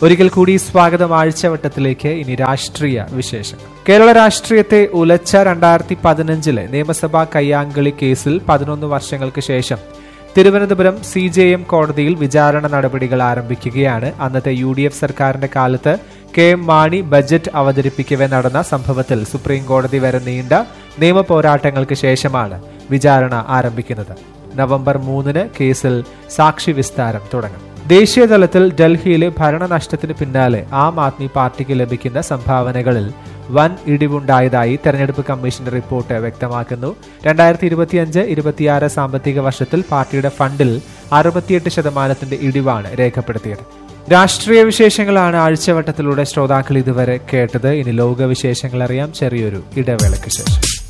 ഒരിക്കൽ കൂടി സ്വാഗതം ആഴ്ചവട്ടത്തിലേക്ക് ഇനി രാഷ്ട്രീയ വിശേഷങ്ങൾ കേരള രാഷ്ട്രീയത്തെ ഉലച്ച രണ്ടായിരത്തി പതിനഞ്ചിലെ നിയമസഭാ കയ്യാങ്കളി കേസിൽ പതിനൊന്ന് വർഷങ്ങൾക്ക് ശേഷം തിരുവനന്തപുരം സി ജെ എം കോടതിയിൽ വിചാരണ നടപടികൾ ആരംഭിക്കുകയാണ് അന്നത്തെ യു ഡി എഫ് സർക്കാരിന്റെ കാലത്ത് കെ എം മാണി ബജറ്റ് അവതരിപ്പിക്കവെ നടന്ന സംഭവത്തിൽ സുപ്രീം കോടതി വരെ നീണ്ട നിയമ പോരാട്ടങ്ങൾക്ക് ശേഷമാണ് വിചാരണ ആരംഭിക്കുന്നത് നവംബർ മൂന്നിന് കേസിൽ സാക്ഷി വിസ്താരം തുടങ്ങും ദേശീയ തലത്തിൽ ഡൽഹിയിലെ ഭരണനഷ്ടത്തിന് പിന്നാലെ ആം ആദ്മി പാർട്ടിക്ക് ലഭിക്കുന്ന സംഭാവനകളിൽ വൻ ഇടിവുണ്ടായതായി തെരഞ്ഞെടുപ്പ് കമ്മീഷന്റെ റിപ്പോർട്ട് വ്യക്തമാക്കുന്നു രണ്ടായിരത്തി ഇരുപത്തിയഞ്ച് ഇരുപത്തിയാറ് സാമ്പത്തിക വർഷത്തിൽ പാർട്ടിയുടെ ഫണ്ടിൽ അറുപത്തിയെട്ട് ശതമാനത്തിന്റെ ഇടിവാണ് രേഖപ്പെടുത്തിയത് രാഷ്ട്രീയ വിശേഷങ്ങളാണ് ആഴ്ചവട്ടത്തിലൂടെ ശ്രോതാക്കൾ ഇതുവരെ കേട്ടത് ഇനി ലോക വിശേഷങ്ങൾ അറിയാം ചെറിയൊരു ഇടവേളയ്ക്ക് ശേഷം